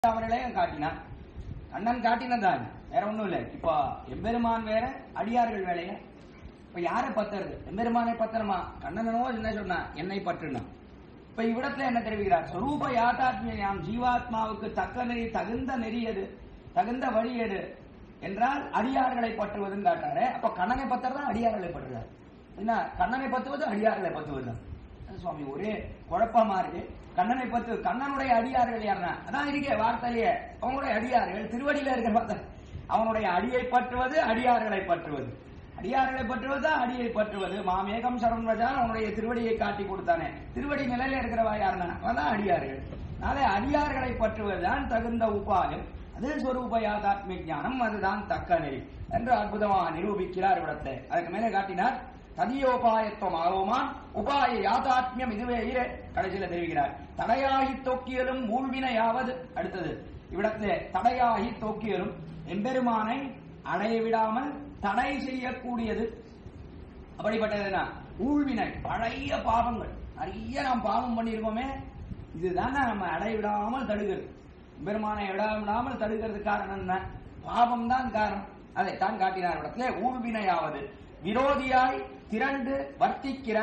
அவர்களையும் காட்டினான் கண்ணன் காட்டினதான் வேற ஒண்ணும் இல்ல இப்போ எம்பெருமான் வேற அடியார்கள் வேலைய இப்ப யாரை பத்துறது எம்பெருமானை பத்தணுமா கண்ணனோ என்ன சொன்னா என்னை பற்றுனா இப்ப இவ்விடத்துல என்ன தெரிவிக்கிறார் சொரூப யாதாத்மியம் ஜீவாத்மாவுக்கு தக்க நெறி தகுந்த நெறி எது தகுந்த வழி எது என்றால் அடியார்களை பற்றுவதுன்னு காட்டுறாரு அப்ப கண்ணனை பத்துறதா அடியார்களை பற்றுறாரு என்ன கண்ணனை பத்துவது அடியார்களை பத்துவது சுவாமி ஒரே குழப்பமா இருக்கு கண்ணனை பத்து கண்ணனுடைய அடியார்கள் யாருன்னா அதான் இருக்கே வார்த்தையே அவங்களுடைய அடியார்கள் திருவடியில இருக்கிற வார்த்தை அவனுடைய அடியை பற்றுவது அடியார்களை பற்றுவது அடியார்களை பற்றுவது அடியை பற்றுவது மாமேகம் சரண்வஜான் அவனுடைய திருவடியை காட்டி கொடுத்தானே திருவடி நிலையில இருக்கிறவா யாருன்னா அதான் அடியார்கள் அதனால அடியார்களை பற்றுவதுதான் தகுந்த உபாயம் அது ஸ்வரூப யாதாத்மிய ஞானம் அதுதான் தக்க நெறி என்று அற்புதமாக நிரூபிக்கிறார் இவ்விடத்தை அதுக்கு மேலே காட்டினார் ததியோபாயத்துவம் ஆகுமான் உபாய யாதாத்மியம் இதுவே இரு கடைசியில தெரிவிக்கிறார் தடையாகி தோக்கியலும் மூழ்வினையாவது அடுத்தது இவ்விடத்திலே தடையாகி தோக்கியலும் எம்பெருமானை அடைய விடாமல் தடை செய்யக்கூடியது அப்படிப்பட்டதுனா ஊழ்வினை பழைய பாவங்கள் நிறைய நாம் பாவம் பண்ணியிருக்கோமே இதுதான் நம்ம அடைய விடாமல் தடுக்கிறது பெருமானை விட விடாமல் தடுக்கிறது காரணம் என்ன பாவம் தான் காரணம் அதைத்தான் காட்டினார் இடத்துல ஊழ்வினையாவது விரோதியாய் திரண்டு வர்த்திக்கிற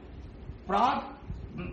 பிராக்- ம்,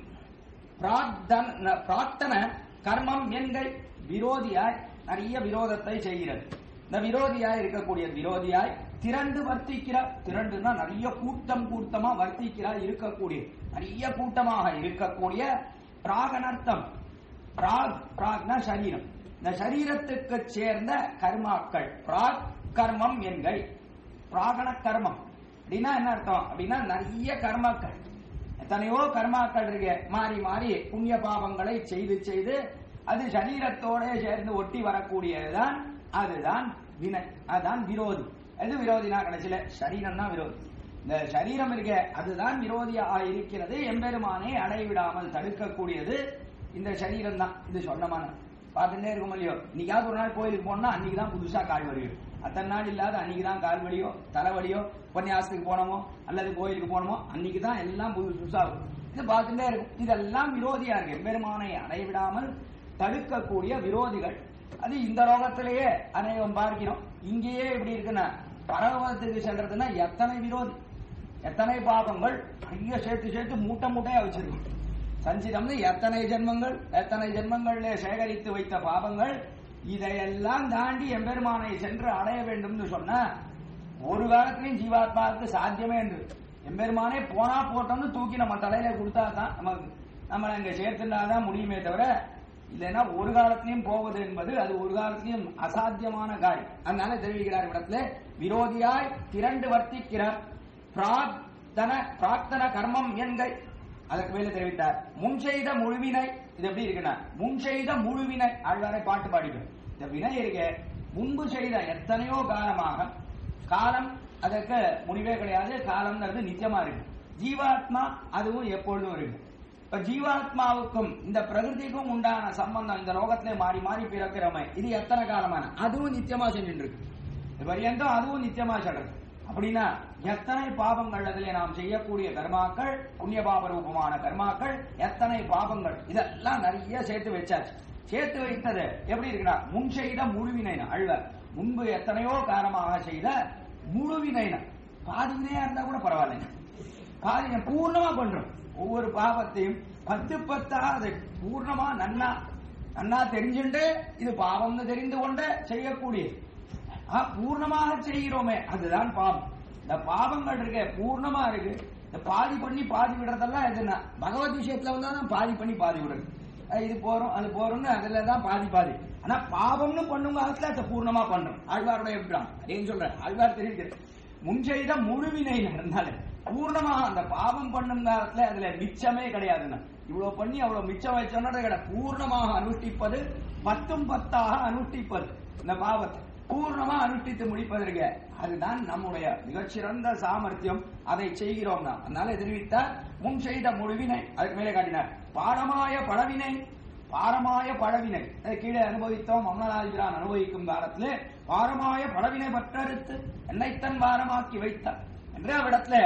பிரார்த்தன- பிரார்த்தன கர்மம் என்கள் விரோதியாய் நிறைய விரோதத்தை செய்கிறது இந்த விரோதியாய் இருக்கக்கூடிய விரோதியாய் திரண்டு வர்த்திக்கிறார் திரண்டுனா நிறைய கூட்டம் கூட்டமா வர்த்திக்கிறார் இருக்கக்கூடிய நிறைய கூட்டமாக இருக்கக்கூடிய பிராகனர்த்தம் பிராக் பிராக்னா சரீரம் இந்த சரீரத்துக்கு சேர்ந்த கர்மாக்கள் பிராக் கர்மம் என்கள் பிராகண கர்மம் அப்படின்னா என்ன அர்த்தம் அப்படின்னா நிறைய கர்மாக்கள் எத்தனையோ கர்மாக்கள் இருக்கு மாறி மாறி புண்ணிய பாவங்களை செய்து செய்து அது சரீரத்தோட சேர்ந்து ஒட்டி வரக்கூடியதுதான் அதுதான் வினை அதுதான் விரோதி எது விரோதினா கடைசியில சரீரம் தான் விரோதி இந்த சரீரம் இருக்க அதுதான் விரோதியா இருக்கிறது எம்பெருமானை அடைவிடாமல் தடுக்கக்கூடியது இந்த சரீரம் தான் இது சொன்னமான பார்த்துட்டே இருக்கும் இல்லையோ இன்னைக்காவது ஒரு நாள் கோயிலுக்கு போனா அன்னைக்கு தான் புதுசா கால் வலியும் அத்தனை நாள் இல்லாத அன்னைக்கு தான் கால் வலியோ தலைவலியோ உபன்யாசத்துக்கு போனோமோ அல்லது கோயிலுக்கு போனோமோ அன்னைக்கு தான் எல்லாம் புது புதுசாகும் இது பார்த்துட்டே இருக்கும் இதெல்லாம் விரோதியா இருக்கு எம்பெருமானை அடைவிடாமல் தடுக்கக்கூடிய விரோதிகள் அது இந்த லோகத்திலேயே அநேகம் பார்க்கிறோம் இங்கேயே எப்படி இருக்குன்னா பரவத்துக்கு செல்றதுன்னா எத்தனை விரோதி எத்தனை பாபங்கள் நிறைய சேர்த்து சேர்த்து மூட்டை மூட்டையா வச்சிருக்கோம் சஞ்சிதம்னு எத்தனை ஜென்மங்கள் எத்தனை ஜென்மங்கள்ல சேகரித்து வைத்த பாபங்கள் இதையெல்லாம் தாண்டி எம்பெருமானை சென்று அடைய வேண்டும்னு சொன்னா ஒரு காலத்திலையும் ஜீவாத்மாவுக்கு சாத்தியமே என்று எம்பெருமானே போனா போட்டோம்னு தூக்கி நம்ம தலையில கொடுத்தா தான் நமக்கு நம்ம இங்க சேர்த்துனாதான் முடியுமே தவிர இல்லைன்னா ஒரு காலத்திலையும் போவது என்பது அது ஒரு காலத்திலையும் அசாத்தியமான காரியம் அதனால தெரிவிக்கிறார் இடத்துல விரோதியாய் திரண்டு வர்த்திக்கிறார் பிரார்த்தன பிரார்த்தன கர்மம் என்கை அதற்கு மேல தெரிவித்தார் முன் செய்த முழுவினை இது எப்படி இருக்குன்னா முன் செய்த முழுவினை ஆழ்வாரை பாட்டு பாடிடும் இந்த வினை இருக்க முன்பு செய்த எத்தனையோ காலமாக காலம் அதற்கு முடிவே கிடையாது காலம்ங்கிறது நித்தியமா இருக்கு ஜீவாத்மா அதுவும் எப்பொழுதும் இருக்கு இப்ப ஜீவாத்மாவுக்கும் இந்த பிரகிருதிக்கும் உண்டான சம்பந்தம் இந்த லோகத்திலே மாறி மாறி பிறக்கிறோமே இது எத்தனை காலமான அதுவும் நித்தியமா செஞ்சுட்டு இருக்கு இது பரியந்தம் அதுவும் நித்தியமா சொல்றது அப்படின்னா எத்தனை பாவங்கள் அதிலே நாம் செய்யக்கூடிய கர்மாக்கள் புண்ணிய பாப ரூபமான கர்மாக்கள் எத்தனை பாவங்கள் இதெல்லாம் நிறைய சேர்த்து வச்சாச்சு சேர்த்து வைத்தது எப்படி இருக்குன்னா முன் செய்த முழுவினைன அழ்வர் முன்பு எத்தனையோ காரணமாக செய்த முழுவினைன பாதி வினையா இருந்தா கூட பரவாயில்லைங்க பாதி பூர்ணமா பண்றோம் ஒவ்வொரு பாவத்தையும் பத்து பத்தா அதை பூர்ணமா நன்னா நன்னா தெரிஞ்சுண்டு இது பாவம்னு தெரிந்து கொண்டு செய்யக்கூடியது ஆ, பூர்ணமாக செய்கிறோமே அதுதான் பாவம் இந்த பாவங்கள் இருக்க பூர்ணமா இருக்கு இந்த பாதி பண்ணி பாதி விடுறதெல்லாம் எதுனா பகவத் விஷயத்துல வந்தா தான் பாதி பண்ணி பாதி விடுறது அஹ் இது போறோம் அது போறோம்னு அதுல தான் பாதி பாதி ஆனா பாவம்னு பண்ணுங்க காலத்துல அதை பூர்ணமா பண்றோம் ஆழ்வாருடைய அபிப்பிராயம் அதேன்னு சொல்றேன் ஆழ்வார் தெரிவிக்கிறது முன் செய்த முழுவினை இருந்தாலும் பூர்ணமாக அந்த பாவம் பண்ணும் காலத்துல அதுல மிச்சமே கிடையாதுன்னா இவ்வளவு பண்ணி அவ்வளவு மிச்சம் வச்சோன்னா கிடையாது பூர்ணமாக அனுஷ்டிப்பது பத்தும் பத்தாக அனுஷ்டிப்பது இந்த பாவத்தை பூர்ணமா அனுஷ்டித்து முடிப்பதற்கு அதுதான் நம்முடைய மிகச்சிறந்த சாமர்த்தியம் அதை செய்கிறோம் நாம் அதனால தெரிவித்தார் முன் செய்த முழுவினை அதுக்கு மேலே காட்டினார் பாரமாய பழவினை பாரமாய பழவினை அதை கீழே அனுபவித்தோம் அம்மனாதிபிரான் அனுபவிக்கும் காலத்திலே பாரமாய பழவினை பற்றறுத்து என்னைத்தன் பாரமாக்கி வைத்தார் என்று அவ்விடத்துல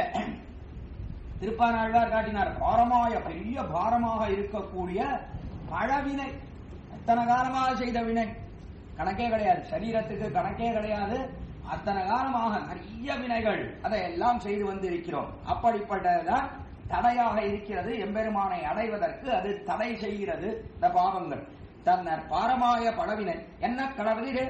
திருப்பானாழ்வார் காட்டினார் பாரமாய பெரிய பாரமாக இருக்கக்கூடிய பழவினை இத்தனை காலமாக செய்த வினை கணக்கே கிடையாது சரீரத்துக்கு கணக்கே கிடையாது அத்தனை காலமாக நிறைய வினைகள் அதை எல்லாம் செய்து வந்து இருக்கிறோம் அப்படிப்பட்டதுதான் தடையாக இருக்கிறது எம்பெருமானை அடைவதற்கு அது தடை செய்கிறது இந்த பாவங்கள் தன்னர் பாரமாய படவினை என்ன கடவுளே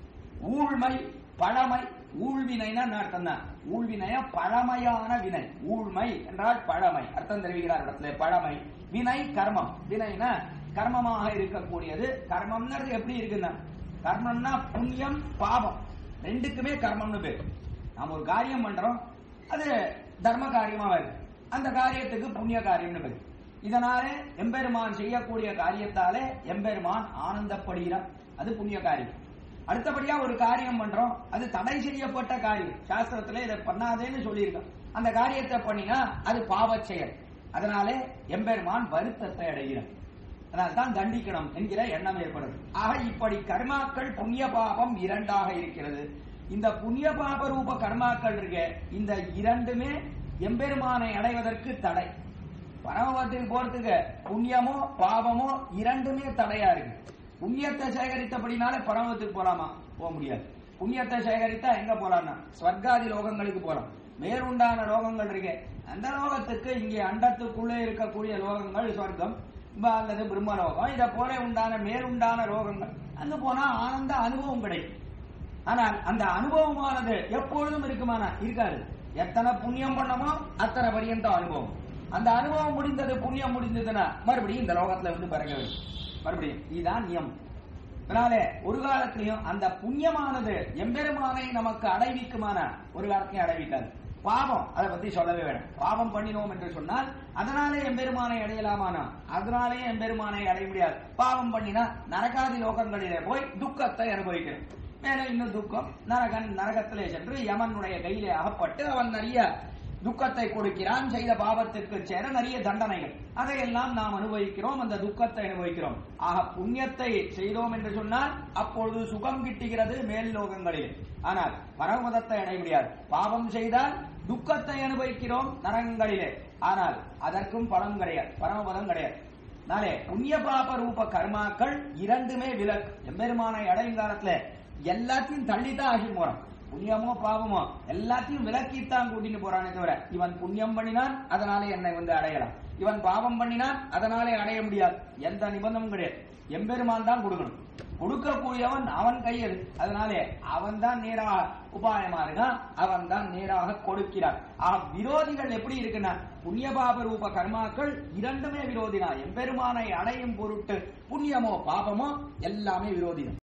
ஊழ்மை பழமை ஊழ்வினைனா என்ன அர்த்தம் தான் ஊழ்வினைய பழமையான வினை ஊழ்மை என்றால் பழமை அர்த்தம் தெரிவிக்கிறார் இடத்துல பழமை வினை கர்மம் வினைனா கர்மமாக இருக்கக்கூடியது கர்மம்ன்றது எப்படி இருக்குன்னா கர்மம்னா புண்ணியம் பாவம் ரெண்டுக்குமே கர்மம்னு பேர் நாம் ஒரு காரியம் பண்றோம் அது தர்ம காரியமா வருது அந்த காரியத்துக்கு புண்ணிய காரியம்னு பேர் இதனாலே எம்பெருமான் செய்யக்கூடிய காரியத்தாலே எம்பெருமான் ஆனந்தப்படுகிறார் அது புண்ணிய காரியம் அடுத்தபடியா ஒரு காரியம் பண்றோம் அது தடை செய்யப்பட்ட காரியம் சாஸ்திரத்துல இதை பண்ணாதேன்னு சொல்லியிருக்கோம் அந்த காரியத்தை பண்ணினா அது பாவச் செயல் அதனாலே எம்பெருமான் வருத்தத்தை அடைகிறார் அதனால்தான் தண்டிக்கணும் என்கிற எண்ணம் ஏற்படுது ஆக இப்படி கர்மாக்கள் புண்ணிய பாபம் இரண்டாக இருக்கிறது இந்த புண்ணிய பாப ரூப கர்மாக்கள் இருக்க இந்த இரண்டுமே எம்பெருமானை அடைவதற்கு தடை பரமபதத்துக்கு போறதுக்கு புண்ணியமோ பாவமோ இரண்டுமே தடையா இருக்கு புண்ணியத்தை சேகரித்தபடினால பரமத்துக்கு போலாமா போக முடியாது புண்ணியத்தை சேகரித்தா எங்க போலாம்னா ஸ்வர்காதி லோகங்களுக்கு போலாம் மேலுண்டான லோகங்கள் இருக்கு அந்த லோகத்துக்கு இங்கே அண்டத்துக்குள்ளே இருக்கக்கூடிய லோகங்கள் சொர்க்கம் ப- அல்லது பிரம்மலோகம் இதை போல உண்டான மேலுண்டான லோகங்கள் அங்க போனா ஆனந்த அனுபவம் கிடைக்கும் ஆனால் அந்த அனுபவமானது எப்பொழுதும் இருக்குமானா இருக்காது எத்தனை புண்ணியம் பண்ணமோ அத்தனை பரியந்தம் அனுபவம் அந்த அனுபவம் முடிந்தது புண்ணியம் முடிந்ததுன்னா மறுபடியும் இந்த லோகத்துல வந்து பிறக்க வேண்டும் மறுபடியும் இதுதான் நியம் அதனால ஒரு காலத்திலையும் அந்த புண்ணியமானது எம்பெருமானை நமக்கு அடைவிக்குமான ஒரு காலத்திலையும் அடைவிக்காது பாவம் அதை பத்தி சொல்லவே வேணும் பாவம் பண்ணினோம் என்று சொன்னால் அதனாலே எம்பெருமானை அடையலாமானா அதனாலேயே எம்பெருமானை அடைய முடியாது பாவம் பண்ணினா நரகாதி லோகங்களிலே போய் துக்கத்தை அனுபவிக்கிறோம் மேல இன்னும் துக்கம் நரகன் நரகத்திலே சென்று யமனுடைய கையிலே அகப்பட்டு அவன் நிறைய துக்கத்தை கொடுக்கிறான் செய்த பாவத்திற்கு சேர நிறைய தண்டனைகள் அதையெல்லாம் நாம் அனுபவிக்கிறோம் அந்த துக்கத்தை அனுபவிக்கிறோம் ஆக புண்ணியத்தை செய்தோம் என்று சொன்னால் அப்பொழுது சுகம் கிட்டுகிறது மேல் லோகங்களில் ஆனால் பரமபதத்தை அடைய முடியாது பாவம் செய்தால் துக்கத்தை அனுபவிக்கிறோம் நரகங்களிலே ஆனால் அதற்கும் பலம் கிடையாது பரமபதம் கிடையாது நாளே புண்ணிய பாப ரூப கர்மாக்கள் இரண்டுமே விலக்கு எம்பெருமானை அடையும் காலத்துல எல்லாத்தையும் தள்ளித்தான் ஆகி போறான் புண்ணியமோ பாவமோ எல்லாத்தையும் விலக்கித்தான் கூட்டிட்டு போறானே தவிர இவன் புண்ணியம் பண்ணினான் அதனாலே என்னை வந்து அடையலாம் இவன் பாவம் பண்ணினான் அதனாலே அடைய முடியாது எந்த நிபந்தமும் கிடையாது எம்பெருமான் தான் கொடுக்கணும் கொடுக்கக்கூடியவன் அவன் கையில் அதனாலே அவன் தான் நேராக உபாயமா இருக்கான் அவன் தான் நேராக கொடுக்கிறான் ஆக விரோதிகள் எப்படி இருக்குன்னா புண்ணியபாப ரூப கர்மாக்கள் இரண்டுமே விரோதினா எம்பெருமானை அடையும் பொருட்டு புண்ணியமோ பாபமோ எல்லாமே விரோதினம்